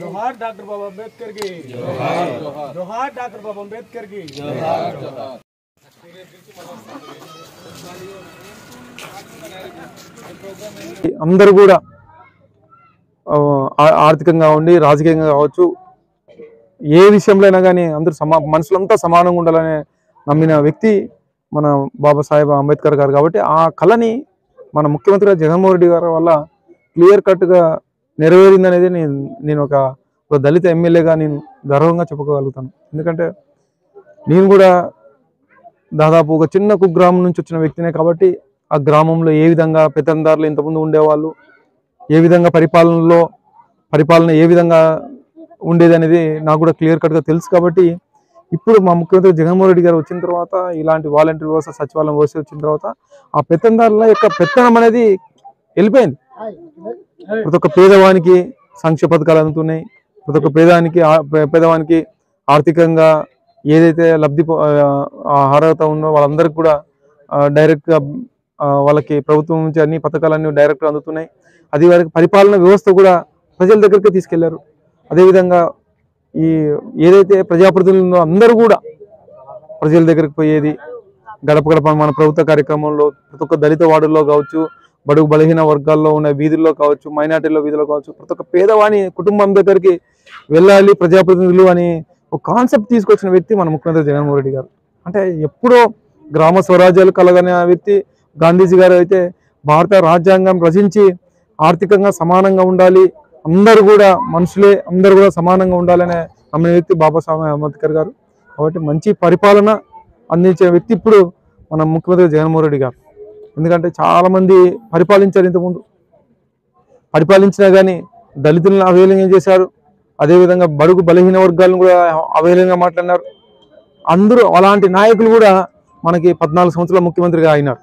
జోహార్ doctor బాబా అంబేద్కర్ కి జోహార్ doctor బాబా అంబేద్కర్ కి అందరూ కూడా ఆ, ఆ- ఆర్థికంగా ఉండి రాజకీయంగా కావచ్చు ఏ విషయంలో అయినా కానీ అందరూ సమా మనుషులంతా సమానంగా ఉండాలనే నమ్మిన వ్యక్తి మన బాబాసాహెబ్ అంబేద్కర్ గారు కాబట్టి ఆ కళని మన ముఖ్యమంత్రి గారు జగన్మోహన్ రెడ్డి గారి వల్ల క్లియర్ కట్గా నెరవేరింది అనేది నేను నేను ఒక ఒక దళిత ఎమ్మెల్యేగా నేను గర్వంగా చెప్పుకోగలుగుతాను ఎందుకంటే నేను కూడా దాదాపు ఒక చిన్న కుగ్రామం నుంచి వచ్చిన వ్యక్తినే కాబట్టి ఆ గ్రామంలో ఏ విధంగా పెత్తందారులు ఇంతకుముందు ఉండేవాళ్ళు ఏ విధంగా పరిపాలనలో పరిపాలన ఏ విధంగా ఉండేది అనేది నాకు కూడా క్లియర్ కట్గా తెలుసు కాబట్టి ఇప్పుడు మా ముఖ్యమంత్రి జగన్మోహన్ రెడ్డి గారు వచ్చిన తర్వాత ఇలాంటి వాలంటీర్ వ్యవస్థ సచివాలయం వ్యవస్థ వచ్చిన తర్వాత ఆ పెత్తందారుల యొక్క పెత్తనం అనేది వెళ్ళిపోయింది ప్రతి ఒక్క పేదవానికి సంక్షేమ పథకాలు అందుతున్నాయి ప్రతి ఒక్క పేదానికి ఆ- పే- పేదవానికి ఆర్థికంగా ఏదైతే లబ్ధి పొ- ఆ, అర్హత ఉందో వాళ్ళందరికీ కూడా ఆ, డైరెక్ట్గా ఆ, వాళ్ళకి ప్రభుత్వం నుంచి అన్ని పథకాలన్నీ డైరెక్ట్గా అందుతున్నాయి అది వారికి పరిపాలన వ్యవస్థ కూడా ప్రజల దగ్గరికి తీసుకెళ్లారు అదేవిధంగా ఈ ఏదైతే ప్రజాప్రతినిధులు ఉందో అందరూ కూడా ప్రజల దగ్గరికి పోయేది గడప గడప మన ప్రభుత్వ కార్యక్రమంలో ప్రతి ఒక్క దళిత వార్డుల్లో కావచ్చు బడుగు బలహీన వర్గాల్లో ఉన్న వీధుల్లో కావచ్చు మైనార్టీలో వీధుల్లో కావచ్చు ప్రతి ఒక్క పేదవాని కుటుంబం దగ్గరికి వెళ్ళాలి ప్రజాప్రతినిధులు అని ఒక కాన్సెప్ట్ తీసుకొచ్చిన వ్యక్తి మన ముఖ్యమంత్రి జగన్మోహన్ రెడ్డి గారు అంటే ఎప్పుడో గ్రామ స్వరాజ్యాలు కలగని ఆ వ్యక్తి గాంధీజీ గారు అయితే భారత రాజ్యాంగం రచించి ఆర్థికంగా సమానంగా ఉండాలి అందరూ కూడా మనుషులే అందరూ కూడా సమానంగా ఉండాలనే నమ్మిన వ్యక్తి బాబాసాహెబ్ అంబేద్కర్ గారు కాబట్టి మంచి పరిపాలన అందించే వ్యక్తి ఇప్పుడు మన ముఖ్యమంత్రి జగన్మోహన్ రెడ్డి గారు ఎందుకంటే చాలా మంది పరిపాలించారు ఇంతకుముందు పరిపాలించినా కానీ దళితులను అవహేళన చేశారు అదేవిధంగా బడుగు బలహీన వర్గాలను కూడా అవహేళనగా మాట్లాడినారు అందరూ అలాంటి నాయకులు కూడా మనకి పద్నాలుగు సంవత్సరాల ముఖ్యమంత్రిగా అయినారు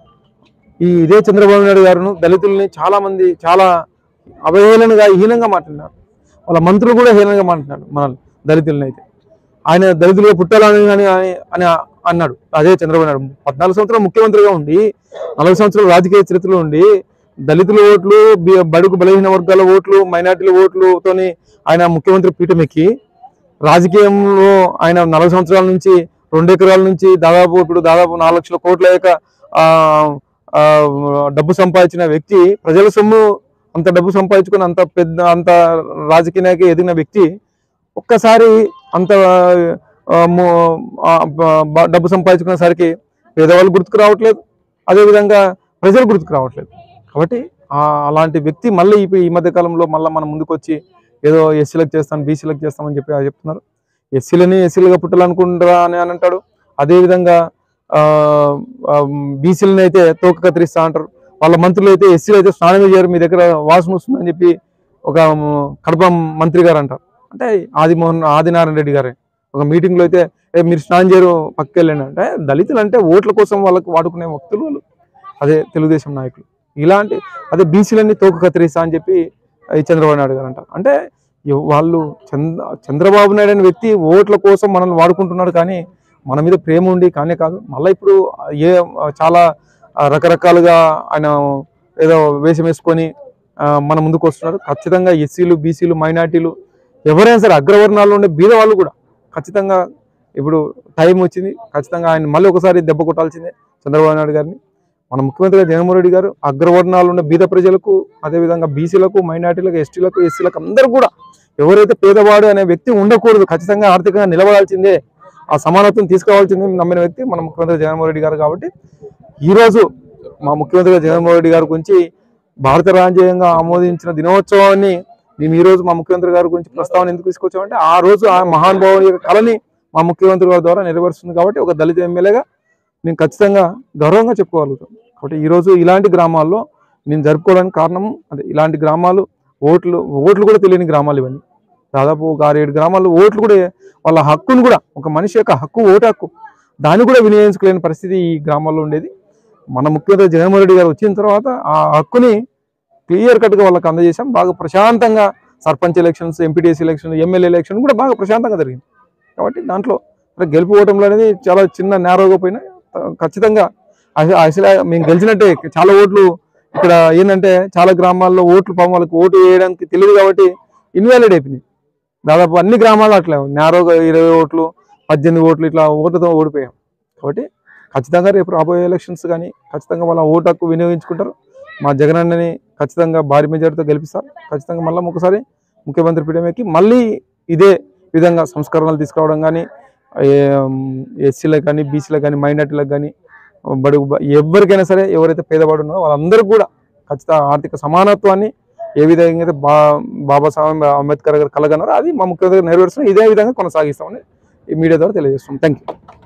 ఈ ఇదే చంద్రబాబు నాయుడు గారును దళితుల్ని చాలా మంది చాలా అవహేళనగా హీనంగా మాట్లాడినారు వాళ్ళ మంత్రులు కూడా హీనంగా మాట్లాడినారు మనల్ని దళితులని అయితే ఆయన దళితులుగా పుట్టాలని అని అని అన్నాడు అదే చంద్రబాబు నాయుడు పద్నాలుగు సంవత్సరాలు ముఖ్యమంత్రిగా ఉండి నలభై సంవత్సరాలు రాజకీయ చరిత్రలో ఉండి దళితుల ఓట్లు బి- బడుగు బలహీన వర్గాల ఓట్లు మైనార్టీల ఓట్లతోని ఆయన ముఖ్యమంత్రి పీఠం ఎక్కి రాజకీయంలో ఆయన నలభై సంవత్సరాల నుంచి రెండు ఎకరాల నుంచి దాదాపు ఇప్పుడు దాదాపు నాలుగు లక్షల కోట్ల యొక్క ఆ, ఆ, డబ్బు సంపాదించిన వ్యక్తి ప్రజల సొమ్ము అంత డబ్బు సంపాదించుకుని అంత పెద్ద అంత రాజకీయ నాయక ఎదిగిన వ్యక్తి ఒక్కసారి అంత ఆ, మో- ఆ, బ- బ- డబ్బు సంపాదించుకునేసరికి పేదవాళ్ళు గుర్తుకు రావట్లేదు అదేవిధంగా ప్రజలు గుర్తుకు రావట్లేదు కాబట్టి ఆ, అలాంటి వ్యక్తి మళ్ళీ ఇప్పుడు ఈ మధ్య కాలంలో మళ్ళీ మనం ముందుకు వచ్చి ఏదో ఎస్సీలకు చేస్తాను బీసీలకు చేస్తామని చెప్పి ఆ చెప్తున్నారు ఎస్సీలని ఎస్సీలుగా పుట్టాలనుకుంటారా అని అని అంటాడు అదేవిధంగా బీసీలను అయితే తోక కత్తిరిస్తా అంటారు వాళ్ళ మంత్రులు అయితే ఎస్సీలు అయితే స్నానమే చేయరు మీ దగ్గర వాసన వస్తుందని చెప్పి ఒక మ్, కడప మంత్రి గారు అంటారు అంటే ఆదిమోహన్ ఆదినారాయణ రెడ్డి గారే ఒక మీటింగ్లో అయితే "ఏ, మీరు స్నానం చేయరు పక్కకి వెళ్ళండి అంటే దళితులు అంటే ఓట్ల కోసం వాళ్ళకి వాడుకునే వ్యక్తులు వాళ్ళు అదే తెలుగుదేశం నాయకులు ఇలాంటి అదే బీసీలన్నీ తోక కత్తిరిస్తా అని చెప్పి ఈ చంద్రబాబు నాయుడు గారు అంటారు అంటే ఎవ్- వాళ్ళు చంద్ర చంద్రబాబు నాయుడు అనే వ్యక్తి ఓట్ల కోసం మనల్ని వాడుకుంటున్నాడు కానీ మన మీద ప్రేమ ఉండి కానే కాదు మళ్ళీ ఇప్పుడు ఏ చాలా ఆ, రకరకాలుగా ఆయన ఏదో వేషం వేసుకొని ఆ, మన ముందుకు వస్తున్నారు ఖచ్చితంగా ఎస్సీలు బీసీలు మైనార్టీలు ఎవరైనా సరే అగ్రవర్ణాల్లో ఉండే బీద వాళ్ళు కూడా ఖచ్చితంగా ఇప్పుడు టైం వచ్చింది ఖచ్చితంగా ఆయన మళ్ళీ ఒకసారి దెబ్బ కొట్టాల్సిందే చంద్రబాబు నాయుడు గారిని మన ముఖ్యమంత్రి గారు జగన్మోహన్ రెడ్డి గారు అగ్రవర్ణాలు ఉన్న బీద ప్రజలకు అదేవిధంగా బీసీలకు మైనార్టీలకు ఎస్టీలకు ఎస్సీలకు అందరూ కూడా ఎవరైతే పేదవాడు అనే వ్యక్తి ఉండకూడదు ఖచ్చితంగా ఆర్థికంగా నిలబడాల్సిందే ఆ సమానత్వం తీసుకురావాల్సిందే నమ్మిన వ్యక్తి మన ముఖ్యమంత్రి జగన్మోహన్ రెడ్డి గారు కాబట్టి ఈరోజు మా ముఖ్యమంత్రి గారు జగన్మోహన్ రెడ్డి గారి గురించి భారత రాజ్యాంగంగా ఆమోదించిన దినోత్సవాన్ని మేము ఈ రోజు మా ముఖ్యమంత్రి గారి గురించి ప్రస్తావన ఎందుకు తీసుకొచ్చామంటే ఆ రోజు ఆ మహానుభావుని యొక్క కళని మా ముఖ్యమంత్రి గారి ద్వారా నెరవేరుస్తుంది కాబట్టి ఒక దళిత ఎమ్మెల్యేగా నేను ఖచ్చితంగా గౌరవంగా చెప్పుకోగలుగుతాం కాబట్టి ఈ రోజు ఇలాంటి గ్రామాల్లో నేను జరుపుకోవడానికి కారణం అదే ఇలాంటి గ్రామాలు ఓట్లు ఓట్లు కూడా తెలియని గ్రామాలు ఇవన్నీ దాదాపు ఒక ఆరు ఏడు గ్రామాల్లో ఓట్లు కూడా వాళ్ళ హక్కును కూడా ఒక మనిషి యొక్క హక్కు ఓటు హక్కు దాన్ని కూడా వినియోగించుకోలేని పరిస్థితి ఈ గ్రామాల్లో ఉండేది మన ముఖ్యమంత్రి జగన్మోహన్ రెడ్డి గారు వచ్చిన తర్వాత ఆ హక్కుని క్లియర్ కట్గా వాళ్ళకి అందజేశాం బాగా ప్రశాంతంగా sarpanch elections MPTC election MLA election కూడా బాగా ప్రశాంతంగా జరిగింది కాబట్టి దాంట్లో మరి గెలుపు ఓటంలో అనేది చాలా చిన్న నేరోగా పోయినా ఖచ్చితంగా అస- అసలు మేము గెలిచినట్టే చాలా ఓట్లు ఇక్కడ ఏంటంటే చాలా గ్రామాల్లో ఓట్లు పాపం వాళ్ళకి ఓటు వేయడానికి తెలియదు కాబట్టి ఇన్వాలిడ్ అయిపోయినాయి దాదాపు అన్ని గ్రామాలు అట్లే నేరోగా ఇరవై ఓట్లు పద్దెనిమిది ఓట్లు ఇట్లా ఓట్లతో ఓడిపోయాం కాబట్టి ఖచ్చితంగా రేపు రాబోయే ఎలక్షన్స్ కానీ ఖచ్చితంగా వాళ్ళ ఓటు హక్కు వినియోగించుకుంటారు మా జగన్ అన్నని ఖచ్చితంగా భారీ మెజార్టీతో గెలిపిస్తారు ఖచ్చితంగా మళ్ళీ ఒకసారి ముఖ్యమంత్రి పీఠం ఎక్కి మళ్ళీ ఇదే విధంగా సంస్కరణలు తీసుకురావడం కానీ ఎస్సీలకు కానీ బీసీలకు కానీ మైనార్టీలకు కానీ బడుగు బ- ఎవరికైనా సరే ఎవరైతే పేదవాడు ఉన్నారో వాళ్ళందరికీ కూడా ఖచ్చితంగా ఆర్థిక సమానత్వాన్ని ఏ విధంగా అయితే బా బాబాసాహెబ్ అంబేద్కర్ గారు కలగన్నారో అది మా ముఖ్యమంత్రి నెరవేరుస్తున్నాం ఇదే విధంగా కొనసాగిస్తామని ఈ మీడియా ద్వారా తెలియజేస్తున్నాం థ్యాంక్ యూ